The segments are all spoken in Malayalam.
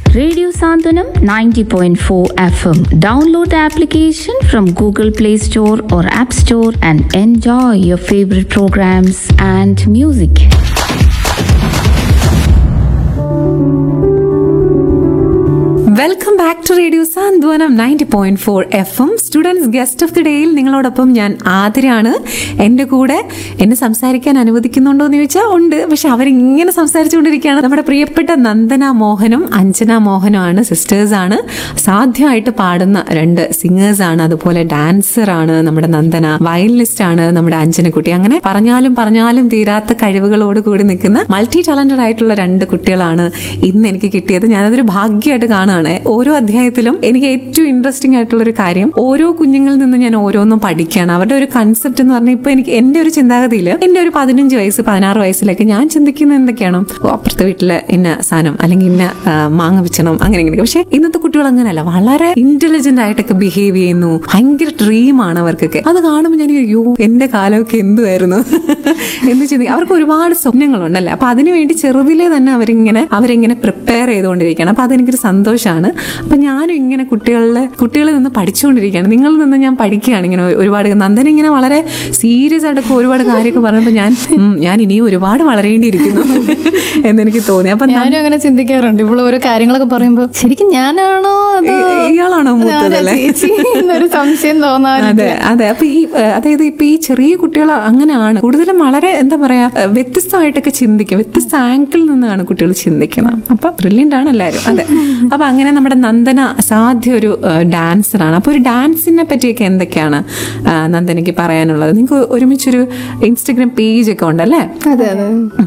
Radio Sandhanam 90.4 FM. Download the application from Google Play Store or App Store and enjoy your favorite programs and music. Welcome back to radio Santhwanam ninety point four F M students guest of the ഡേയിൽ നിങ്ങളോടൊപ്പം ഞാൻ ആതിരാണ് എൻ്റെ കൂടെ എന്നെ സംസാരിക്കാൻ അനുവദിക്കുന്നുണ്ടോ എന്ന് ചോദിച്ചാൽ ഉണ്ട് പക്ഷെ അവരിങ്ങനെ സംസാരിച്ചുകൊണ്ടിരിക്കുകയാണ് നമ്മുടെ പ്രിയപ്പെട്ട നന്ദന മോഹനും അഞ്ജന മോഹനും ആണ് സിസ്റ്റേഴ്സ് ആണ് സാധ്യമായിട്ട് പാടുന്ന രണ്ട് സിംഗേഴ്സ് ആണ് അതുപോലെ ഡാൻസർ ആണ് നമ്മുടെ നന്ദന വയലിനിസ്റ്റ് ആണ് നമ്മുടെ അഞ്ജനക്കുട്ടി അങ്ങനെ പറഞ്ഞാലും പറഞ്ഞാലും തീരാത്ത കഴിവുകളോട് കൂടി നിൽക്കുന്ന മൾട്ടി ടാലന്റഡ് ആയിട്ടുള്ള രണ്ട് കുട്ടികളാണ് ഇന്ന് എനിക്ക് കിട്ടിയത് ഞാനതൊരു ഭാഗ്യമായിട്ട് കാണുകയാണ് ഓരോ അധ്യായത്തിലും എനിക്ക് ഏറ്റവും ഇൻട്രസ്റ്റിംഗ് ആയിട്ടുള്ള ഒരു കാര്യം ഓരോ കുഞ്ഞുങ്ങളിൽ നിന്ന് ഞാൻ ഓരോന്നും പഠിക്കുകയാണ് അവരുടെ ഒരു കൺസെപ്റ്റ് എന്ന് പറഞ്ഞാൽ ഇപ്പൊ എനിക്ക് എന്റെ ഒരു ചിന്താഗതിയിൽ എന്റെ ഒരു പതിനഞ്ച് വയസ്സ് പതിനാറ് വയസ്സിലൊക്കെ ഞാൻ ചിന്തിക്കുന്നത് എന്തൊക്കെയാണോ ഓ, അപ്പുറത്തെ വീട്ടിലെ ഇന്ന സാധനം അല്ലെങ്കിൽ ഇന്ന ആ, മാങ്ങ വെച്ചണം അങ്ങനെ ഇങ്ങനെ പക്ഷെ ഇന്നത്തെ കുട്ടികൾ അങ്ങനെയല്ല വളരെ ഇന്റലിജന്റ് ആയിട്ടൊക്കെ ബിഹേവ് ചെയ്യുന്നു ഭയങ്കര ഡ്രീമാണ് അവർക്കൊക്കെ അത് കാണുമ്പോൾ ഞാൻ അയ്യോ എന്റെ കാലമൊക്കെ എന്തുമായിരുന്നു എന്ന് ചിന്തിക്കും അവർക്ക് ഒരുപാട് സ്വപ്നങ്ങളുണ്ടല്ലേ അപ്പൊ അതിനുവേണ്ടി ചെറുതിലെ തന്നെ അവരിങ്ങനെ അവരിങ്ങനെ പ്രിപ്പയർ ചെയ്തുകൊണ്ടിരിക്കുകയാണ് അപ്പൊ അതെനിക്കൊരു സന്തോഷമാണ് അപ്പൊ ഞാനും ഇങ്ങനെ കുട്ടികളിലെ കുട്ടികളിൽ നിന്ന് പഠിച്ചുകൊണ്ടിരിക്കുകയാണ് നിങ്ങളിൽ നിന്ന് ഞാൻ പഠിക്കുകയാണ് ഇങ്ങനെ ഒരുപാട് നന്ദന ഇങ്ങനെ വളരെ സീരിയസ് ആയിട്ടൊക്കെ ഒരുപാട് കാര്യമൊക്കെ പറഞ്ഞപ്പോൾ ഞാൻ ഉം, ഞാൻ ഇനിയും ഒരുപാട് വളരേണ്ടിയിരിക്കുന്നു എന്നെനിക്ക് തോന്നി അപ്പൊ ഞാനും അങ്ങനെ ചിന്തിക്കാറുണ്ട് ഇപ്പോൾ ഓരോ കാര്യങ്ങളൊക്കെ പറയുമ്പോ ശരിക്കും ഞാനാണോ അതോ ഈ- ഇയാളാണോ മൂത്തതല്ലേ? ഞാനാ ചേച്ചി എന്നൊരു സംശയം തോന്നാറുണ്ട് അതെ അതെ അപ്പൊ ഈ ഏഹ്, അതായത് ഇപ്പൊ ഈ ചെറിയ കുട്ടികൾ അങ്ങനെയാണ് കൂടുതലും വളരെ എന്താ പറയാ ഏഹ്, വ്യത്യസ്തമായിട്ടൊക്കെ ചിന്തിക്കും വ്യത്യസ്ത ആംഗിളിൽ നിന്നാണ് കുട്ടികൾ ചിന്തിക്കുന്നത് അപ്പൊ ബ്രില്യൻ്റ് ആണ് എല്ലാവരും അതെ അപ്പൊ അങ്ങനെ നമ്മുടെ നന്ദന അസാധ്യ ഒരു ഡാൻസറാണ് അപ്പൊ ഒരു ഡാൻസിനെ പറ്റിയൊക്കെ എന്തൊക്കെയാണ് ആ, നന്ദനയ്ക്ക് പറയാനുള്ളത് നിങ്ങൾക്ക് ഒരുമിച്ചൊരു ഇൻസ്റ്റഗ്രാം പേജ് ഒക്കെ ഉണ്ടല്ലേ അതെ അതെ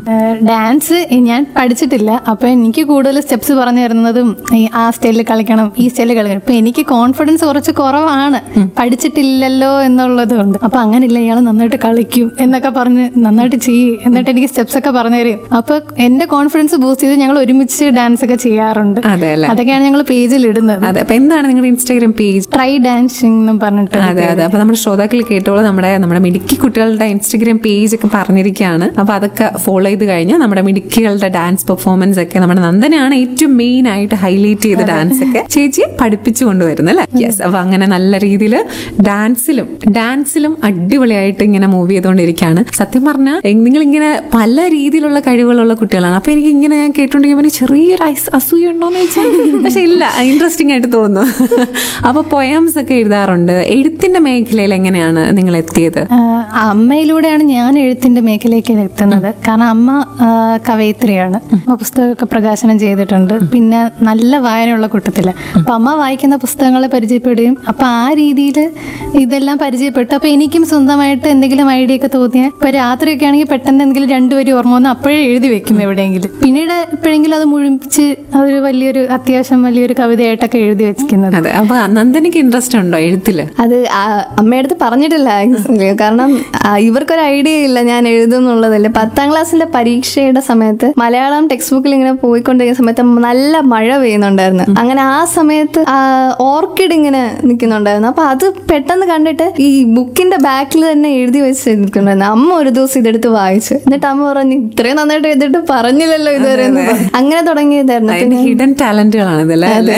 ഡാൻസ് ഞാൻ പഠിച്ചിട്ടില്ല അപ്പൊ എനിക്ക് കൂടുതൽ സ്റ്റെപ്സ് പറഞ്ഞു തരുന്നതും ഈ ആ സ്റ്റൈലിൽ കളിക്കണം ഈ സ്റ്റൈലിൽ കളിക്കണം ഇപ്പൊ എനിക്ക് കോൺഫിഡൻസ് കുറച്ച് കുറവാണ് പഠിച്ചിട്ടില്ലല്ലോ എന്നുള്ളത് കൊണ്ട് അപ്പൊ അങ്ങനെയില്ല ഇയാൾ നന്നായിട്ട് കളിക്കും എന്നൊക്കെ പറഞ്ഞ് നന്നായിട്ട് ചെയ്യും എന്നിട്ട് എനിക്ക് സ്റ്റെപ്സ് ഒക്കെ പറഞ്ഞു തരും അപ്പൊ എന്റെ കോൺഫിഡൻസ് ബൂസ്റ്റ് ചെയ്ത് ഞങ്ങൾ ഒരുമിച്ച് ഡാൻസ് ഒക്കെ ചെയ്യാറുണ്ട് അതെ അല്ലേ അതൊക്കെയാണ് ഞങ്ങൾ പേജിൽ ഇടുന്നത് അതെ അപ്പൊ എന്താണ് നിങ്ങളുടെ ഇൻസ്റ്റാഗ്രാം പേജ് ട്രൈ ഡാൻസിങ് എന്നും പറഞ്ഞിട്ട് അതെ അതെ അപ്പൊ നമ്മുടെ ശ്രോതാക്കൾ കേട്ടോളൂ നമ്മുടെ നമ്മുടെ മിടുക്കി കുട്ടികളുടെ ഇൻസ്റ്റഗ്രാം പേജ് ഒക്കെ പറഞ്ഞിരിക്കുകയാണ് അപ്പൊ അതൊക്കെ ഫോളോ ചെയ്ത് കഴിഞ്ഞാൽ നമ്മുടെ മിടുക്കികളുടെ ഡാൻസ് പെർഫോമൻസ് ഒക്കെ നമ്മുടെ നന്ദനാണ് ഏറ്റവും മെയിൻ ആയിട്ട് ഹൈലൈറ്റ് ചെയ്ത ഡാൻസ് ഒക്കെ ചേച്ചി പഠിപ്പിച്ചു കൊണ്ടുവരുന്നത് അല്ലേ യെസ് അപ്പൊ അങ്ങനെ നല്ല രീതിയിൽ ഡാൻസിലും ഡാൻസിലും അടിപൊളിയായിട്ട് ഇങ്ങനെ മൂവ് ചെയ്തുകൊണ്ടിരിക്കുകയാണ് സത്യം പറഞ്ഞാൽ നിങ്ങൾ ഇങ്ങനെ പല രീതിയിലുള്ള കഴിവുകളുള്ള കുട്ടികളാണ് അപ്പൊ എനിക്ക് ഇങ്ങനെ ഞാൻ കേട്ടോണ്ടിരിക്കുമ്പോൾ എനിക്ക് ചെറിയൊരു ഐസ് അസൂയ ഉണ്ടോന്ന് ചോദിച്ചാൽ പക്ഷെ ഇല്ല ഇൻട്രസ്റ്റിംഗ് ആയിട്ട് തോന്നുന്നു അപ്പൊ പൊയംസ് ഒക്കെ എഴുതാറുണ്ട് എഴുത്തിന്റെ മേഖലയിൽ എങ്ങനെയാണ് നിങ്ങൾ എത്തിയത് ആഹ് അമ്മയിലൂടെയാണ് ഞാൻ എഴുത്തിന്റെ മേഖലയിലേക്ക് എത്തുന്നത് കാരണം അമ്മ ആഹ് കവയിത്രിയാണ് അമ്മ പുസ്തകമൊക്കെ പ്രകാശനം ചെയ്തിട്ടുണ്ട് പിന്നെ നല്ല വായനയുള്ള കൂട്ടത്തില് അപ്പൊ അമ്മ വായിക്കുന്ന പുസ്തകങ്ങളെ പരിചയപ്പെടുകയും അപ്പൊ ആ രീതിയിൽ ഇതെല്ലാം പരിചയപ്പെട്ടു അപ്പൊ എനിക്കും സ്വന്തമായിട്ട് എന്തെങ്കിലും ഐഡിയ ഒക്കെ തോന്നിയാൽ ഇപ്പൊ രാത്രിയൊക്കെ ആണെങ്കിൽ പെട്ടെന്ന് എന്തെങ്കിലും രണ്ടുപേരും ഓർമ്മ വന്ന് അപ്പോഴേ എഴുതി വെക്കും എവിടെയെങ്കിലും പിന്നീട് എപ്പോഴെങ്കിലും അത് മുഴുമിച്ച് അതൊരു വലിയൊരു അത്യാവശ്യം വലിയൊരു കവിതയായിട്ടൊക്കെ എഴുതി വെക്കുന്നത് അതെ അപ്പൊ നന്ദനക്ക് ഇൻട്രസ്റ്റ് ഉണ്ടോ എഴുത്തില് അത് ആ- അമ്മയടുത്ത് പറഞ്ഞിട്ടില്ല actually. കാരണം ആ, ഇവർക്കൊരു ഐഡിയ ഇല്ല ഞാൻ എഴുതുന്നുള്ളതല്ലേ പത്താം ക്ലാസ്സിലെ പരീക്ഷയുടെ സമയത്ത് മലയാളം ടെക്സ്റ്റ് ബുക്കിൽ ഇങ്ങനെ പോയിക്കൊണ്ടിരിക്കുന്ന സമയത്ത് നല്ല മഴ പെയ്യുന്നുണ്ടായിരുന്നു അങ്ങനെ ആ സമയത്ത് ആ, ഓർക്കിഡ് ഇങ്ങനെ നിൽക്കുന്നുണ്ടായിരുന്നു അപ്പൊ അത് പെട്ടെന്ന് കണ്ടിട്ട് ഈ ബുക്കിന്റെ ബാക്കിൽ തന്നെ എഴുതി വെച്ച് നിൽക്കുന്നുണ്ടായിരുന്നു അമ്മ ഒരു ദിവസം ഇതെടുത്ത് വായിച്ചു എന്നിട്ട് അമ്മ പറഞ്ഞു ഇത്രയും നന്നായിട്ട് എഴുതിട്ട് പറഞ്ഞില്ലല്ലോ ഇതുവരെ എന്ന് പറഞ്ഞു. അങ്ങനെ തുടങ്ങിയതായിരുന്നു അതിന്റെ ഹിഡൻ ടാലന്റുകളാണ് ഇതല്ലേ അല്ലേ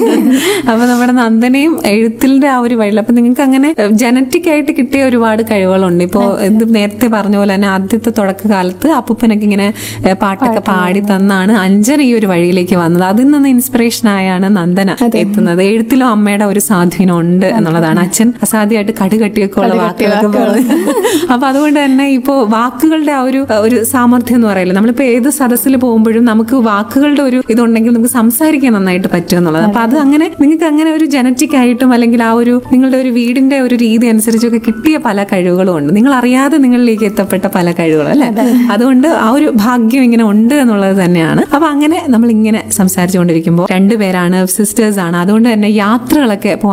അപ്പൊ നമ്മുടെ നന്ദനയും എഴുത്തിന്റെ ആ ഒരു വഴിയിൽ അപ്പൊ നിങ്ങൾക്ക് അങ്ങനെ ജനറ്റിക് ആയിട്ട് കിട്ടിയ ഒരുപാട് കഴിവുകളുണ്ട് ഇപ്പോ ഇത് നേരത്തെ പറഞ്ഞ പോലെ തന്നെ ആദ്യത്തെ തുടക്കകാലത്ത് അപ്പൂപ്പനൊക്കെ ഇങ്ങനെ ഏഹ്, പാട്ടൊക്കെ പാടി തന്നാണ് അഞ്ജന ഈ ഒരു വഴിയിലേക്ക് വന്നത് അതിൽ നിന്ന് ഇൻസ്പിറേഷൻ ആയാണ് നന്ദന എത്തുന്നത് എഴുത്തിലും അമ്മയുടെ ഒരു സ്വാധീനം ഉണ്ട് എന്നുള്ളതാണ് അച്ഛൻ അസാധ്യമായിട്ട് കടുകട്ടിയൊക്കെ ഉള്ള വാക്കുകളൊക്കെ പറഞ്ഞു അപ്പൊ അതുകൊണ്ട് തന്നെ ഇപ്പോ വാക്കുകളുടെ ആ ഒരു ഒരു സാമർഥ്യം എന്ന് പറയില്ല നമ്മളിപ്പോ ഏത് സദസ്സിൽ പോകുമ്പോഴും നമുക്ക് വാക്കുകളുടെ ഒരു ഇതുണ്ടെങ്കിൽ നമുക്ക് സംസാരിക്കാൻ നന്നായിട്ട് പറ്റും എന്നുള്ളത് അപ്പൊ അത് അങ്ങനെ നിങ്ങൾക്ക് അങ്ങനെ ഒരു ജനറ്റിക് ആയിട്ടും അല്ലെങ്കിൽ ആ ഒരു നിങ്ങളുടെ ഒരു വീടിന്റെ ഒരു രീതി അനുസരിച്ചൊക്കെ കിട്ടിയ പല കഴിവുകളും ഉണ്ട് നിങ്ങൾ അറിയാതെ നിങ്ങളിലേക്ക് എത്തപ്പെട്ട പല കഴിവുകളും അല്ലെ അതുകൊണ്ട് ആ ഒരു ഭാഗ്യം ഇങ്ങനെ ഉണ്ട് എന്നുള്ളത് തന്നെയാണ് അപ്പൊ അങ്ങനെ നമ്മൾ ഇങ്ങനെ സംസാരിച്ചുകൊണ്ടിരിക്കുമ്പോൾ രണ്ടുപേരാണ് സിസ്റ്റേഴ്സ് ആണ് അതുകൊണ്ട് തന്നെ യാത്രകളൊക്കെ